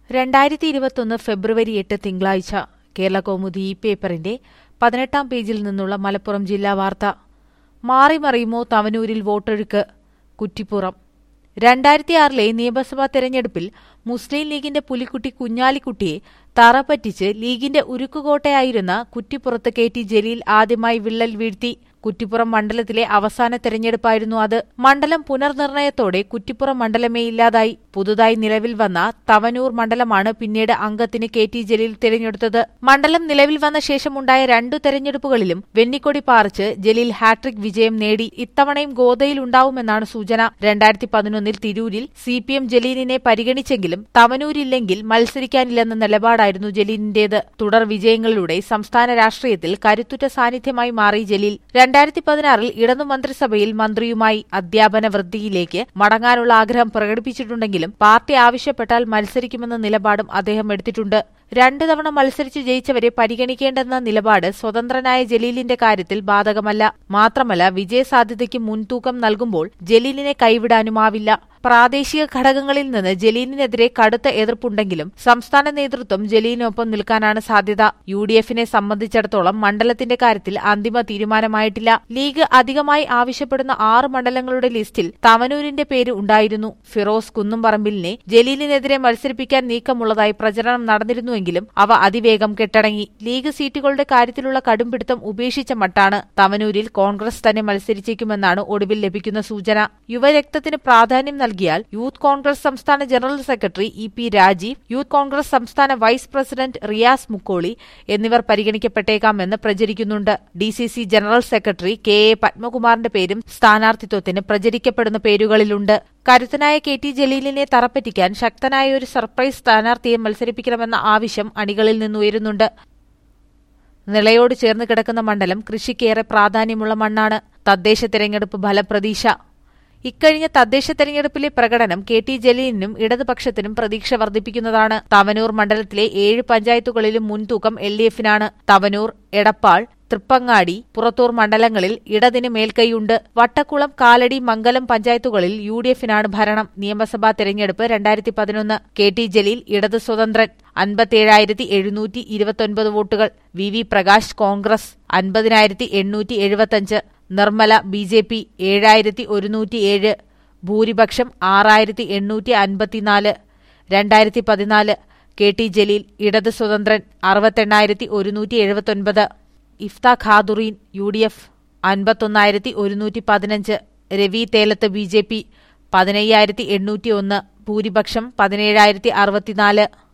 രണ്ടായിരത്തി ഇരുപത്തൊന്ന് ഫെബ്രുവരി എട്ട് തിങ്കളാഴ്ച കേരള കൗമുദി ഈ പേപ്പറിന്റെ പതിനെട്ടാം പേജിൽ നിന്നുള്ള മലപ്പുറം ജില്ലാ വാർത്ത മാറിമറിയുമോ തവനൂരിൽ വോട്ടൊഴുക്ക് കുറ്റിപ്പുറം രണ്ടായിരത്തി ആറിലെ നിയമസഭാ തെരഞ്ഞെടുപ്പിൽ മുസ്ലിം ലീഗിന്റെ പുലിക്കുട്ടി കുഞ്ഞാലിക്കുട്ടിയെ തറപറ്റിച്ച് ലീഗിന്റെ ഉരുക്കുകോട്ടയായിരുന്ന കുറ്റിപ്പുറത്ത് കെ ടി ജലീൽ ആദ്യമായി വിള്ളൽ വീഴ്ത്തി കുറ്റിപ്പുറം മണ്ഡലത്തിലെ അവസാന തെരഞ്ഞെടുപ്പായിരുന്നു അത് മണ്ഡലം പുനർനിർണയത്തോടെ കുറ്റിപ്പുറം മണ്ഡലമേ ഇല്ലാതായി പുതുതായി നിലവിൽ വന്ന തവനൂർ മണ്ഡലമാണ് പിന്നീട് അംഗത്തിന് കെ ടി ജലീൽ തിരഞ്ഞെടുത്തത് മണ്ഡലം നിലവിൽ വന്ന ശേഷമുണ്ടായ രണ്ടു തെരഞ്ഞെടുപ്പുകളിലും വെന്നിക്കൊടി പാറിച്ച് ജലീൽ ഹാട്രിക് വിജയം നേടി ഇത്തവണയും ഗോതയിൽ ഉണ്ടാവുമെന്നാണ് സൂചന രണ്ടായിരത്തി പതിനൊന്നിൽ തിരൂരിൽ സി പി എം ജലീലിനെ പരിഗണിച്ചെങ്കിലും തവനൂരില്ലെങ്കിൽ മത്സരിക്കാനില്ലെന്ന നിലപാടായിരുന്നു ജലീലിന്റേത് തുടർ വിജയങ്ങളിലൂടെ സംസ്ഥാന രാഷ്ട്രീയത്തിൽ കരുത്തുറ്റ സാന്നിധ്യമായി മാറി ജലീൽ രണ്ടായിരത്തി പതിനാറിൽ ഇടതു മന്ത്രിസഭയിൽ മന്ത്രിയുമായി അധ്യാപന വൃത്തിയിലേക്ക് മടങ്ങാനുള്ള ആഗ്രഹം പ്രകടിപ്പിച്ചിട്ടുണ്ടെങ്കിലും പാർട്ടി ആവശ്യപ്പെട്ടാൽ മത്സരിക്കുമെന്ന നിലപാടും അദ്ദേഹം എടുത്തിട്ടുണ്ട് രണ്ടു തവണ മത്സരിച്ച് ജയിച്ചവരെ പരിഗണിക്കേണ്ടെന്ന നിലപാട് സ്വതന്ത്രനായ ജലീലിന്റെ കാര്യത്തിൽ ബാധകമല്ല മാത്രമല്ല വിജയസാധ്യതയ്ക്ക് മുൻതൂക്കം നൽകുമ്പോൾ ജലീലിനെ കൈവിടാനുമാവില്ല പ്രാദേശിക ഘടകങ്ങളിൽ നിന്ന് ജലീലിനെതിരെ കടുത്ത എതിർപ്പുണ്ടെങ്കിലും സംസ്ഥാന നേതൃത്വം ജലീലിനൊപ്പം നിൽക്കാനാണ് സാധ്യത യു ഡി എഫിനെ സംബന്ധിച്ചിടത്തോളം മണ്ഡലത്തിന്റെ കാര്യത്തിൽ അന്തിമ തീരുമാനമായിട്ടില്ല ലീഗ് അധികമായി ആവശ്യപ്പെടുന്ന ആറ് മണ്ഡലങ്ങളുടെ ലിസ്റ്റിൽ തവനൂരിന്റെ പേര് ഉണ്ടായിരുന്നു ഫിറോസ് കുന്നുംപറമ്പിലിനെ ജലീലിനെതിരെ മത്സരിപ്പിക്കാൻ നീക്കമുള്ളതായി പ്രചരണം നടന്നിരുന്നുവെങ്കിലും അവ അതിവേഗം കെട്ടടങ്ങി ലീഗ് സീറ്റുകളുടെ കാര്യത്തിലുള്ള കടുംപിടുത്തം ഉപേക്ഷിച്ച മട്ടാണ് തവനൂരിൽ കോൺഗ്രസ് തന്നെ മത്സരിച്ചേക്കുമെന്നാണ് ഒടുവിൽ ലഭിക്കുന്ന സൂചന യുവരക്തത്തിന് പ്രാധാന്യം നൽകിയാൽ യൂത്ത് കോൺഗ്രസ് സംസ്ഥാന general secretary E P Rajeev youth Congress സംസ്ഥാന വൈസ് പ്രസിഡന്റ് റിയാസ് മുക്കോളി എന്നിവർ പരിഗണിക്കപ്പെട്ടേക്കാമെന്ന് പ്രചരിക്കുന്നുണ്ട് D C C general secretary K A പത്മകുമാറിന്റെ പേരും സ്ഥാനാർത്ഥിത്വത്തിന് പ്രചരിക്കപ്പെടുന്ന പേരുകളിലുണ്ട് കരുത്തനായ കെ ടി ജലീലിനെ തറപ്പറ്റിക്കാൻ ശക്തനായ ഒരു സർപ്രൈസ് സ്ഥാനാർത്ഥിയെ മത്സരിപ്പിക്കണമെന്ന ആവശ്യം അണികളിൽ നിന്നുയരുന്നുണ്ട് നിളയോട് ചേർന്ന് കിടക്കുന്ന മണ്ഡലം കൃഷിക്കേറെ പ്രാധാന്യമുള്ള മണ്ണാണ് തദ്ദേശ തെരഞ്ഞെടുപ്പ് ഫലപ്രതീക്ഷ ഇക്കഴിഞ്ഞ തദ്ദേശ തെരഞ്ഞെടുപ്പിലെ പ്രകടനം കെ ടി ജലീലിനും ഇടതുപക്ഷത്തിനും പ്രതീക്ഷ വർദ്ധിപ്പിക്കുന്നതാണ് തവനൂർ മണ്ഡലത്തിലെ ഏഴ് പഞ്ചായത്തുകളിലും മുൻതൂക്കം എൽ ഡി എഫിനാണ് തവനൂർ എടപ്പാൾ തൃപ്പങ്ങാടി പുറത്തൂർ മണ്ഡലങ്ങളിൽ ഇടതിന് മേൽക്കൈയുണ്ട് വട്ടക്കുളം കാലടി മംഗലം പഞ്ചായത്തുകളിൽ യു ഡി എഫിനാണ് ഭരണം നിയമസഭാ തെരഞ്ഞെടുപ്പ് രണ്ടായിരത്തി പതിനൊന്ന് കെ ടി ജലീൽ ഇടത് സ്വതന്ത്രൻ അൻപത്തിയേഴായിരത്തി എഴുന്നൂറ്റി ഇരുപത്തൊൻപത് വോട്ടുകൾ വി വി പ്രകാശ് കോൺഗ്രസ് അൻപതിനായിരത്തി എണ്ണൂറ്റി എഴുപത്തഞ്ച് നിർമ്മല ബി ജെ പി ഏഴായിരത്തി ഒരുന്നൂറ്റിയേഴ് ഭൂരിപക്ഷം ആറായിരത്തി എണ്ണൂറ്റി അൻപത്തിനാല് രണ്ടായിരത്തി പതിനാല് കെ ടി ജലീൽ ഇടത് സ്വതന്ത്രൻ അറുപത്തെണ്ണായിരത്തി ഒരുന്നൂറ്റി എഴുപത്തൊൻപത് Ifthikharudheen U D F അൻപത്തൊന്നായിരത്തി ഒരുന്നൂറ്റി പതിനഞ്ച് Ravi Thelath B J P പതിനയ്യായിരത്തി എണ്ണൂറ്റി ഒന്ന് ഭൂരിപക്ഷം പതിനേഴായിരത്തി അറുപത്തിനാല്